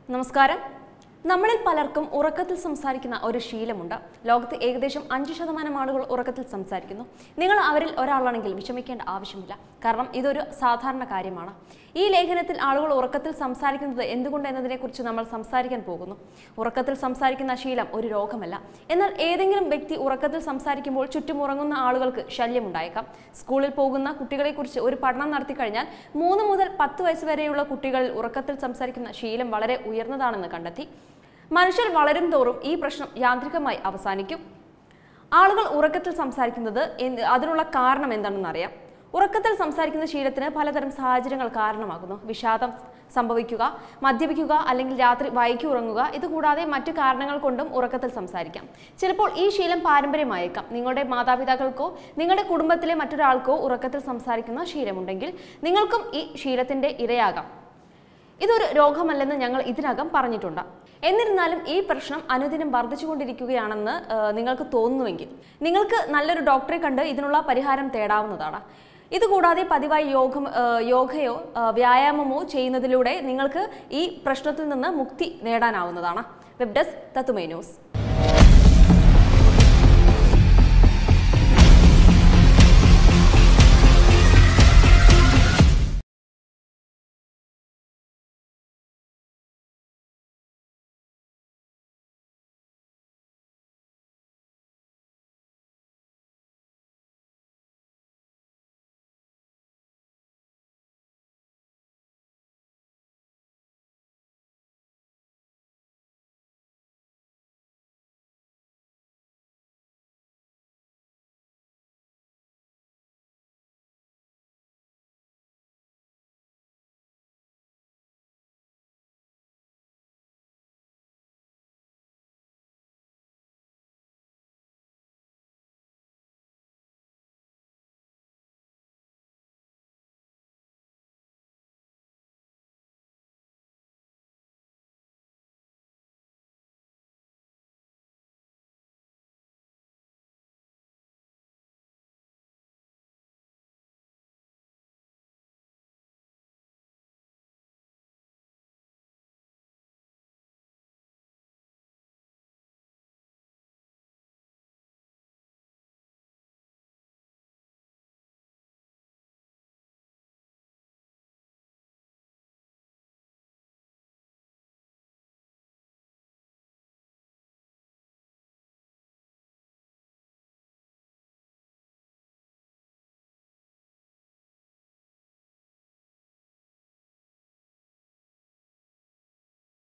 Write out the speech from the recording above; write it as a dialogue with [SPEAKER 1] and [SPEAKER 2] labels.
[SPEAKER 1] നമസ്കാരം നമ്മളിൽ പലർക്കും ഉറക്കത്തിൽ സംസാരിക്കുന്ന ഒരു ശീലമുണ്ട് ലോകത്ത് ഏകദേശം അഞ്ച് ശതമാനം ആളുകൾ ഉറക്കത്തിൽ സംസാരിക്കുന്നു നിങ്ങൾ അവരിൽ ഒരാളാണെങ്കിൽ വിഷമിക്കേണ്ട ആവശ്യമില്ല കാരണം ഇതൊരു സാധാരണ കാര്യമാണ് ഈ ലേഖനത്തിൽ ആളുകൾ ഉറക്കത്തിൽ സംസാരിക്കുന്നത് എന്തുകൊണ്ട് എന്നതിനെക്കുറിച്ച് നമ്മൾ സംസാരിക്കാൻ പോകുന്നു ഉറക്കത്തിൽ സംസാരിക്കുന്ന ശീലം ഒരു രോഗമല്ല എന്നാൽ ഏതെങ്കിലും വ്യക്തി ഉറക്കത്തിൽ സംസാരിക്കുമ്പോൾ ചുറ്റും ഉറങ്ങുന്ന ആളുകൾക്ക് ശല്യമുണ്ടായേക്കാം സ്കൂളിൽ പോകുന്ന കുട്ടികളെക്കുറിച്ച് ഒരു പഠനം നടത്തി കഴിഞ്ഞാൽ മൂന്ന് മുതൽ പത്ത് വയസ്സ് വരെയുള്ള കുട്ടികളിൽ ഉറക്കത്തിൽ സംസാരിക്കുന്ന ശീലം വളരെ ഉയർന്നതാണെന്ന് കണ്ടെത്തി മനുഷ്യർ വളരും തോറും ഈ പ്രശ്നം യാന്ത്രികമായി അവസാനിക്കും ആളുകൾ ഉറക്കത്തിൽ സംസാരിക്കുന്നത് എന്ത് അതിനുള്ള കാരണം എന്താണെന്ന് അറിയാം ഉറക്കത്തിൽ സംസാരിക്കുന്ന ശീലത്തിന് പലതരം സാഹചര്യങ്ങൾ കാരണമാകുന്നു വിഷാദം സംഭവിക്കുക മദ്യപിക്കുക അല്ലെങ്കിൽ രാത്രി വൈകി ഉറങ്ങുക ഇതുകൂടാതെ മറ്റു കാരണങ്ങൾ കൊണ്ടും ഉറക്കത്തിൽ സംസാരിക്കാം ചിലപ്പോൾ ഈ ശീലം പാരമ്പര്യമായേക്കാം നിങ്ങളുടെ മാതാപിതാക്കൾക്കോ നിങ്ങളുടെ കുടുംബത്തിലെ മറ്റൊരാൾക്കോ ഉറക്കത്തിൽ സംസാരിക്കുന്ന ശീലമുണ്ടെങ്കിൽ നിങ്ങൾക്കും ഈ ശീലത്തിന്റെ ഇരയാകാം ഇതൊരു രോഗമല്ലെന്ന് ഞങ്ങൾ ഇതിനകം പറഞ്ഞിട്ടുണ്ട് എന്നിരുന്നാലും ഈ പ്രശ്നം അനുദിനം വർദ്ധിച്ചുകൊണ്ടിരിക്കുകയാണെന്ന് ആ, നിങ്ങൾക്ക് തോന്നുന്നുവെങ്കിൽ നിങ്ങൾക്ക് നല്ലൊരു ഡോക്ടറെ കണ്ട് ഇതിനുള്ള പരിഹാരം തേടാവുന്നതാണ് ഇതുകൂടാതെ പതിവായി യോഗം ആ, യോഗയോ ആ, വ്യായാമമോ ചെയ്യുന്നതിലൂടെ നിങ്ങൾക്ക് ഈ പ്രശ്നത്തിൽ നിന്ന് മുക്തി നേടാനാവുന്നതാണ് വെബ് ഡെസ്ക് തത്തുമേ ന്യൂസ്